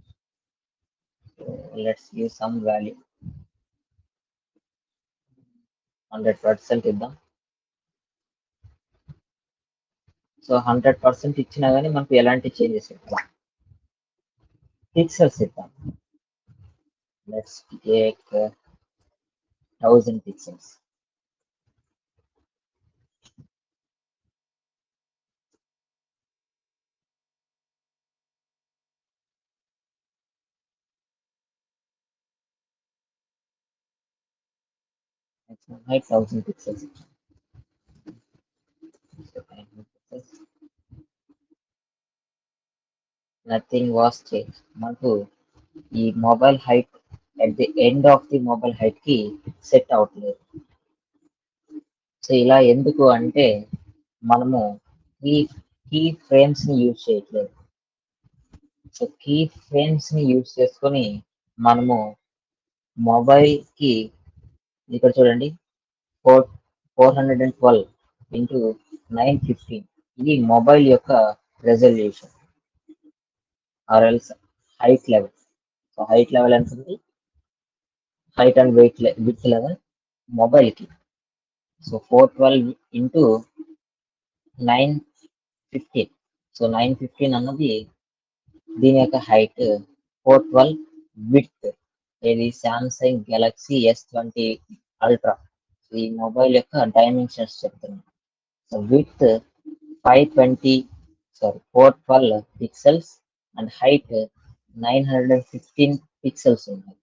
let's give some value hundred percent ఇద్దాం సో హండ్రెడ్ పర్సెంట్ ఇచ్చినా కానీ మనకు ఎలాంటి చేంజెస్ ఇద్దాం పిక్సెల్స్ ఇద్దాం let's take thousand pixels height thousand pixels nothing was change మనకు ఈ mobile height at the end of the mobile height కి సెట్ అవట్లేదు సో ఇలా ఎందుకు అంటే మనము కీ కీ ఫ్రేమ్స్ ని యూజ్ చేయట్లేదు సో కీ ఫ్రేమ్స్ ని యూజ్ చేసుకొని మనము మొబైల్ కి ఇక్కడ చూడండి four four hundred and twelve into nine fifteen ఇది మొబైల్ యొక్క resolution or else height level so height level ఎంత ఉంది height and weight width level mobile కి so four twelve into nine fifteen so nine fifteen అన్నది దీని యొక్క హైట్ ఫోర్ ట్వెల్వ్ విత్ ఇది Samsung Galaxy S twenty Ultra ఈ మొబైల్ యొక్క డైమెన్షన్స్ చెప్తున్నాను so width five twenty sorry four twelve pixels and height nine hundred and fifteen pixels ఉన్నాయి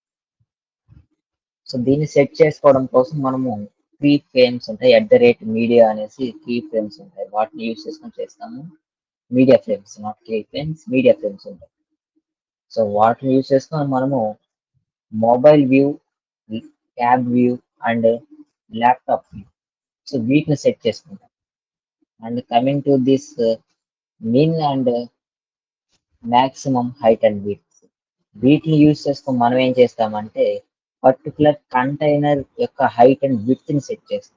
సో దీన్ని సెట్ చేసుకోవడం కోసం మనము కీ ఫ్రేమ్స్ ఉంటాయి ఎట్ ద రేట్ మీడియా అనేసి కీ ఫ్రేమ్స్ ఉంటాయి వాటిని యూస్ చేసుకొని చేస్తాము media frames not key frames media frames ఉంటాయి సో వాటిని యూస్ చేసుకొని మనము mobile view tab view and laptop view so వీటిని సెట్ చేసుకుంటాం and coming to this min and maximum height and width వీటిని యూజ్ చేసుకొని మనం ఏం చేస్తామంటే పర్టికులర్ కంటైనర్ యొక్క హైట్ అండ్ విడ్త్ ని సెట్ చేస్తాం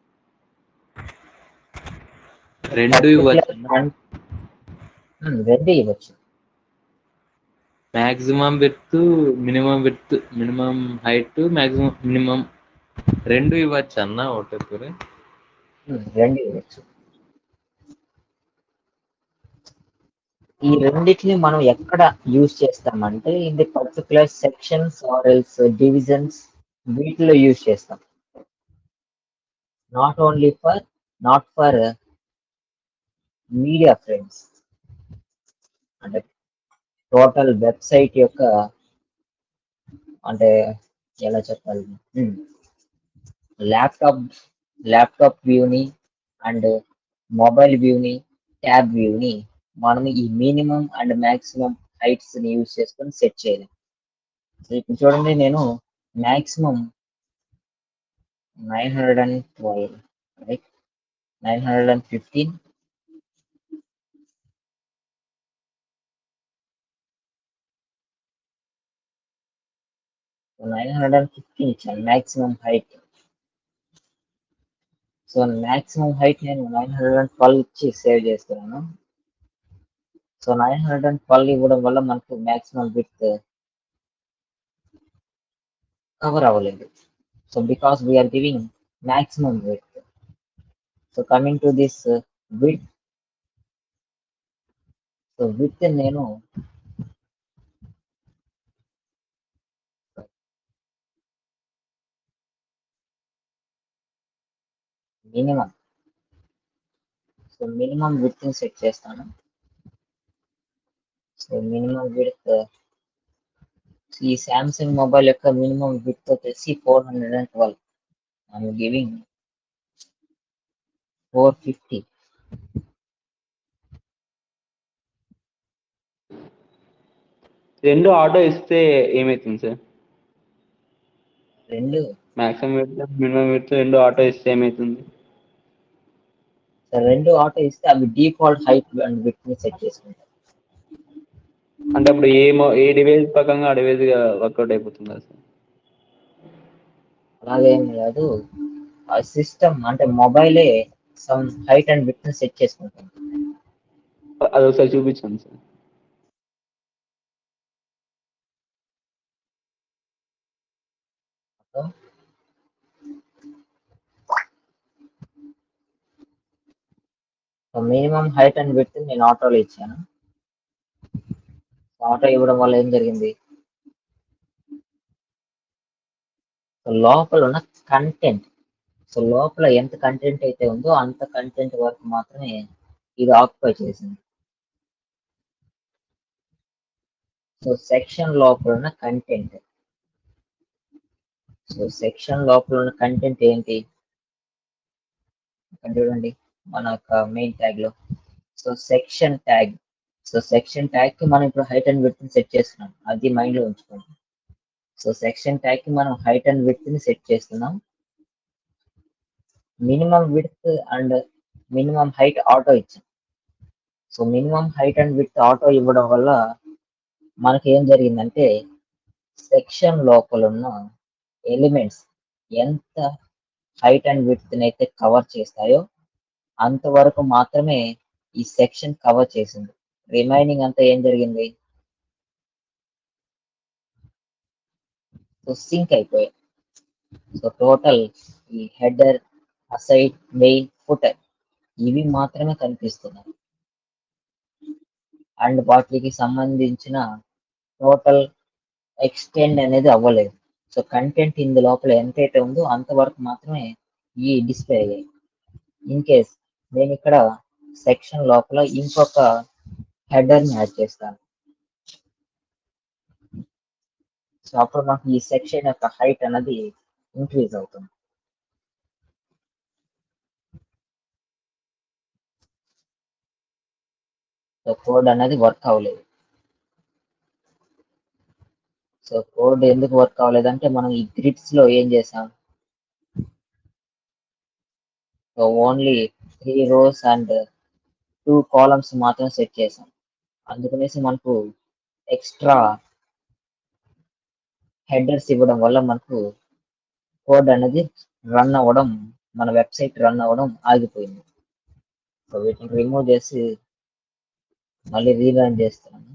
రెండు ఇవ్వచ్చు Hmm, రెండు ఇవ్వచ్చు maximum width minimum width minimum height maximum minimum రెండు ఇవ్వచ్చు అన్న ఒకటి Hmm, రెండు ఇవ్వచ్చు ఈ రెండిటిని మనం ఎక్కడ యూజ్ చేస్తామంటే in the particular sections or else divisions వీటిలో యూజ్ చేస్తాం not only for not for media frames అంటే టోటల్ వెబ్సైట్ యొక్క అంటే ఎలా చెప్పాలి ల్యాప్టాప్ ల్యాప్టాప్ వ్యూని అండ్ మొబైల్ వ్యూని ట్యాబ్ వ్యూని మనం ఈ మినిమం అండ్ మాక్సిమం హైట్స్ ని యూజ్ చేసుకొని సెట్ చేయలేం సో ఇప్పుడు చూడండి నేను maximum nine hundred and twelve right nine hundred and fifteen nine hundred and fifteen ఇచ్చాను maximum height so maximum height నేను నైన్ హండ్రెడ్ అండ్ ట్వెల్వ్ ఇచ్చి సేవ్ చేస్తున్నాను so nine hundred and twelve ఇవ్వడం వల్ల మనకు మాక్సిమం విత్ కవర్ అవ్వలేదు so because we're giving maximum width so coming to this width so width నేను minimum so minimum width set చేస్తాను సో మినిమం విత్ ఈ సామ్సంగ్ మొబైల్ యొక్క మినిమం విత్ వచ్చేసి four hundred and twelve I'm giving four fifty రెండు ఆటో ఇస్తే ఏమవుతుంది సార్ రెండు మాక్సిమం విత్ మినిమం విత్ రెండు ఆటో ఇస్తే ఏమవుతుంది సో రెండు ఆటో ఇస్తే అవి డిఫాల్ట్ హైట్ అండ్ విత్ ని సెట్ చేసుకుంటారు అంటే అప్పుడు ఏ mo- ఏ డివైస్ ప్రకారంగా ఆ డివైస్ వర్కౌట్ అయిపోతుందా సార్ అలాగేం కాదు ఆ సిస్టమ్ అంటే మొబైలే సమ్ హైట్ అండ్ విత్ ని సెట్ చేసుకుంటుంది అది ఒకసారి చూపించండి sir so so minimum height and width నేను ఆటోలో ఇచ్చాను ఆటో ఇవ్వడం వల్ల ఏం జరిగింది సో లోపల ఉన్న కంటెంట్ సో లోపల ఎంత కంటెంట్ అయితే ఉందో అంత కంటెంట్ వరకు మాత్రమే ఇది ఆక్యుపై చేసింది సో సెక్షన్ లోపల ఉన్న కంటెంట్ సో సెక్షన్ లోపల ఉన్న కంటెంట్ ఏంటి ఇక్కడ చూడండి మన యొక్క మెయిన్ ట్యాగ్ లో so section tag so section tag కి మనం ఇప్పుడు హైట్ అండ్ విత్ ని సెట్ చేస్తున్నాం అది మైండ్ లో ఉంచుకోండి సో సెక్షన్ ట్యాగ్ కి మనం హైట్ అండ్ విత్ ని సెట్ చేస్తున్నాం minimum width and minimum height auto ఇచ్చాం so minimum height and width auto ఇవ్వడం వల్ల మనకి ఏం జరిగిందంటే సెక్షన్ లోపల ఉన్న ఎలిమెంట్స్ ఎంత హైట్ అండ్ విత్ అయితే కవర్ చేస్తాయో అంతవరకు మాత్రమే ఈ సెక్షన్ కవర్ చేసింది రిమైనింగ్ అంతా ఏం జరిగింది సో సింక్ అయిపోయాయి సో టోటల్ ఈ హెడర్ అసైడ్ మెయిన్ ఫుటర్ ఇవి మాత్రమే కనిపిస్తున్నాయి అండ్ వాటికి సంబంధించిన టోటల్ ఎక్స్టెండ్ అనేది అవ్వలేదు సో కంటెంట్ ఇందు లోపల ఎంతైతే ఉందో అంతవరకు మాత్రమే ఈ డిస్ప్లే అయ్యాయి ఇన్ కేస్ నేను ఇక్కడ సెక్షన్ లోపల ఇంకొక హెడర్ ని యాడ్ చేస్తాను సో అప్పుడు నాకు ఈ సెక్షన్ యొక్క హైట్ అనేది ఇంక్రీజ్ అవుతుంది సో కోడ్ అనేది వర్క్ అవ్వలేదు సో కోడ్ ఎందుకు వర్క్ అవ్వలేదంటే మనం ఈ గ్రిడ్స్ లో ఏం చేసాం so only three rows and two columns మాత్రం సెట్ చేసాం అందుకనేసి మనకు ఎక్స్ట్రా హెడర్స్ ఇవ్వడం వల్ల మనకు కోడ్ అనేది రన్ అవ్వడం మన వెబ్సైట్ రన్ అవ్వడం ఆగిపోయింది సో వీటిని రిమూవ్ చేసి మళ్ళీ రీరన్ చేస్తున్నాను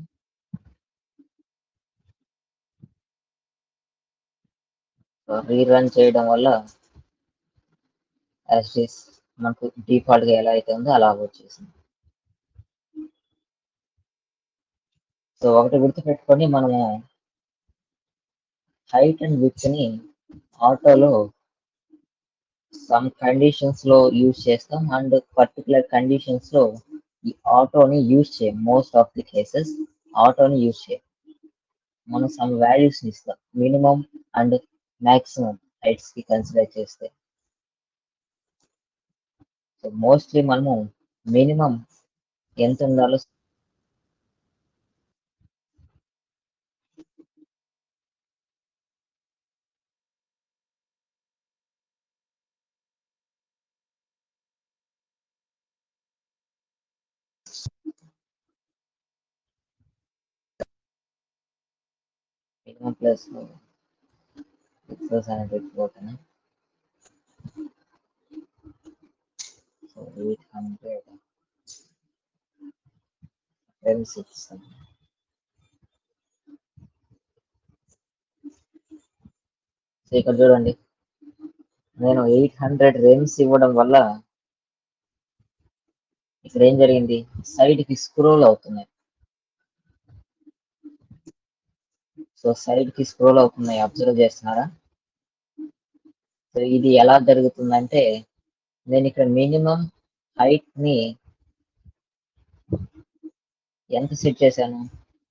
సో రీరన్ చేయడం వల్ల యాజ్ ఇస్ మనకు డిఫాల్ట్ గా ఎలా అయితే ఉందో అలా వచ్చేసింది సో ఒకటి గుర్తుపెట్టుకొని మనము హైట్ అండ్ విత్ ని ఆటోలో సమ్ కండిషన్స్ లో యూజ్ చేస్తాం అండ్ పర్టికులర్ కండిషన్స్ లో ఈ ఆటోని యూజ్ చేయం మోస్ట్ ఆఫ్ ది కేసెస్ ఆటోని యూజ్ చేయం మనం సమ్ వాల్యూస్ ఇస్తాం మినిమం అండ్ మాక్సిమం హైట్స్ కి కన్సిడర్ చేస్తే సో మోస్ట్లీ మనము మినిమం ఎంత ఉండాలో మినిమం ప్లస్ పిక్సెల్స్ అనేది పెట్టుకోవటం so eight hundred ten six so ఇక్కడ చూడండి నేను ఎయిట్ హండ్రెడ్ రెమ్స్ ఇవ్వడం వల్ల ఇక్కడ ఏం జరిగింది సైడ్ కి స్క్రోల్ అవుతున్నాయి సో సైడ్ కి స్క్రోల్ అవుతున్నాయి అబ్జర్వ్ చేస్తున్నారా సో ఇది ఎలా జరుగుతుందంటే నేను ఇక్కడ మినిమం హైట్ ని ఎంత సెట్ చేశాను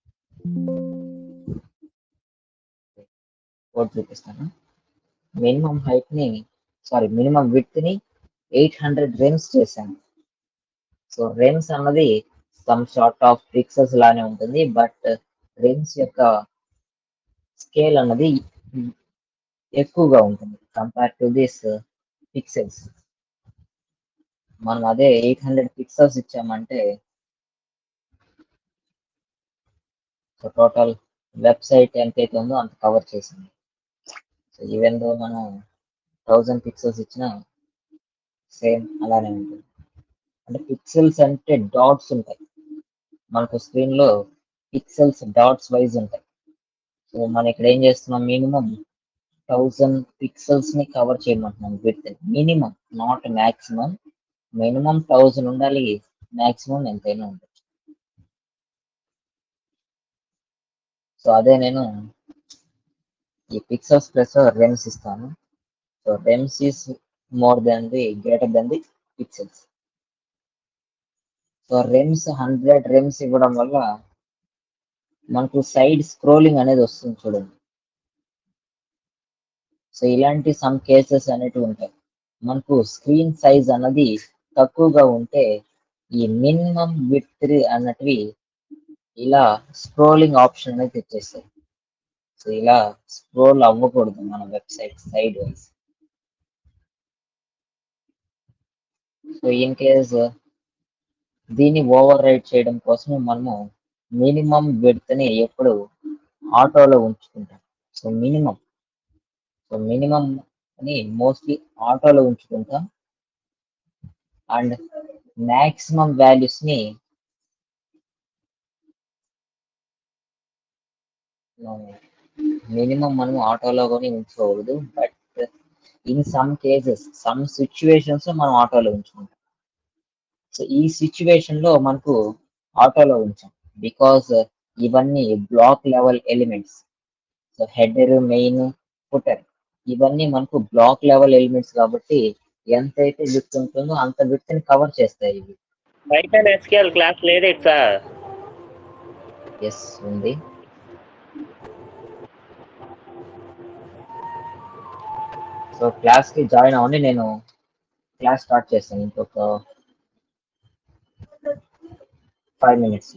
కోడ్ చూపిస్తాను మినిమం హైట్ ని సారీ మినిమం విత్ ని ఎయిట్ హండ్రెడ్ రెమ్స్ చేశాను సో రెమ్స్ అన్నది సమ్ షార్ట్ ఆఫ్ పిక్సెల్స్ లానే ఉంటుంది బట్ రెమ్స్ యొక్క స్కేల్ అన్నది ఎక్కువగా ఉంటుంది కంపేర్ టు దిస్ పిక్సెల్స్ మనం అదే ఎయిట్ హండ్రెడ్ పిక్సెల్స్ ఇచ్చామంటే సో టోటల్ వెబ్సైట్ ఎంతైతే ఉందో అంత కవర్ చేసింది సో ఈవెన్ దో మనం థౌజండ్ పిక్సెల్స్ ఇచ్చినా సేమ్ అలానే ఉంటుంది అంటే పిక్సెల్స్ అంటే డాట్స్ ఉంటాయి మనకు స్క్రీన్ లో పిక్సెల్స్ డాట్స్ వైజ్ ఉంటాయి సో మనం ఇక్కడ ఏం చేస్తున్నాం మినిమం థౌజండ్ పిక్సెల్స్ ని కవర్ చేయమంటున్నాం width minimum not maximum minimum thousand ఉండాలి మాక్సిమం ఎంతైనా ఉండొచ్చు సో అదే నేను ఈ పిక్సెల్స్ ప్లస్ రెమ్స్ ఇస్తాను so rems is more than the greater than the pixels so rems hundred rems ఇవ్వడం వల్ల మనకు సైడ్ స్క్రోలింగ్ అనేది వస్తుంది చూడండి సో ఇలాంటి సమ్ కేసెస్ అనేటివి ఉంటాయి మనకు స్క్రీన్ సైజ్ అన్నది తక్కువగా ఉంటే ఈ మినిమం విత్ అన్నటివి ఇలా స్క్రోలింగ్ ఆప్షన్ అనేది తెచ్చేస్తాయి సో ఇలా స్క్రోల్ అవ్వకూడదు మన website side wise so in case దీన్ని ఓవర్ రైడ్ చేయడం కోసం మనము మినిమం విడ్త్ ని ఎప్పుడు ఆటోలో ఉంచుకుంటాం సో మినిమం సో మినిమం అని మోస్ట్లీ ఆటోలో ఉంచుకుంటాం అండ్ మాక్సిమం వాల్యూస్ ని మినిమం మనం ఆటోలో కొని ఉంచుకోకూడదు but in some cases some situations మనం ఆటోలో ఉంచుకుంటాం సో ఈ సిచ్యువేషన్ లో మనకు ఆటోలో ఉంచాం బికాస్ ఇవన్నీ block level elements so header main footer ఇవన్నీ మనకు బ్లాక్ లెవెల్ ఎలిమెంట్స్ కాబట్టి ఎంతైతే విత్ ఉంటుందో అంత విత్ ని కవర్ చేస్తాయి ఇవి పైథాన్ ఎస్క్యూఎల్ క్లాస్ లేదేంటి సార్ ఎస్ ఉంది సో క్లాస్ కి జాయిన్ అవ్వండి నేను క్లాస్ స్టార్ట్ చేస్తాను ఇంకొక five minutes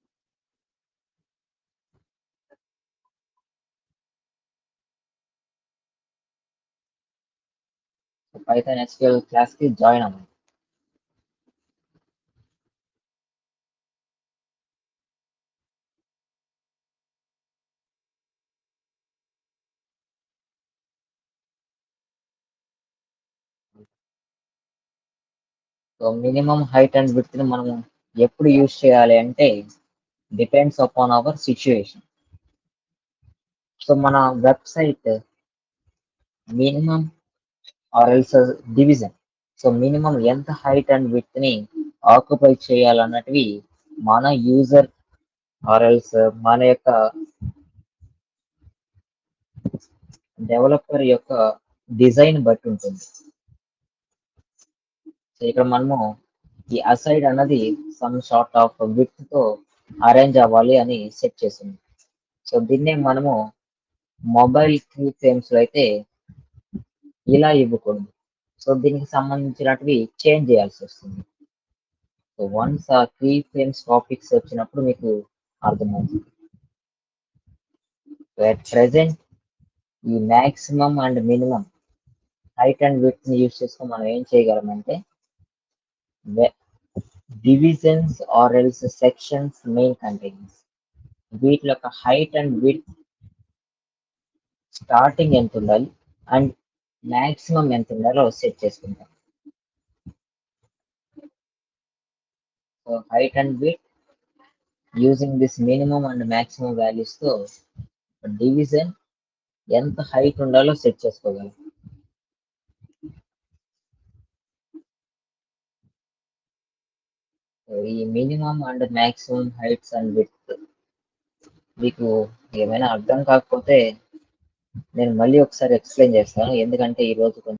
Python SQL class కి జాయిన్ అవ్వండి so minimum height and width ని మనం ఎప్పుడు యూజ్ చేయాలి అంటే depends upon our situation so మన website minimum or else division so minimum ఎంత హైట్ అండ్ విత్ ని ఆక్యుపై చేయాలన్నటివి మన యూజర్ ఆర్ ఎల్స్ మన యొక్క డెవలపర్ యొక్క డిజైన్ బట్టి ఉంటుంది సో ఇక్కడ మనము ఈ అసైడ్ అన్నది సమ్ షార్ట్ ఆఫ్ విత్ తో అరేంజ్ అవ్వాలి అని సెట్ చేసింది సో దీన్నే మనము మొబైల్ కీ ఫ్రేమ్స్ లో అయితే ఇలా ఇవ్వకూడదు సో దీనికి సంబంధించినటివి చేంజ్ చేయాల్సి వస్తుంది సో వన్స్ ఆ కీ ఫ్రేమ్స్ టాపిక్స్ వచ్చినప్పుడు మీకు అర్థమవుతుంది అట్ ప్రెసెంట్ ఈ maximum and minimum height and width ని యూజ్ చేసుకొని మనం ఏం చేయగలమంటే divisions or else sections main containers వీటి యొక్క హైట్ అండ్ విత్ స్టార్టింగ్ ఎంత ఉండాలి అండ్ మాక్సిమం ఎంత ఉండాలో సెట్ చేసుకుంటాం so height and width using this minimum and maximum values తో డివిజన్ ఎంత హైట్ ఉండాలో సెట్ చేసుకోగలం ఈ minimum and maximum heights and width మీకు ఏమైనా అర్థం కాకపోతే నేను మళ్ళీ ఒకసారి ఎక్స్ప్లెయిన్ చేస్తాను ఎందుకంటే ఈ రోజు కొంచెం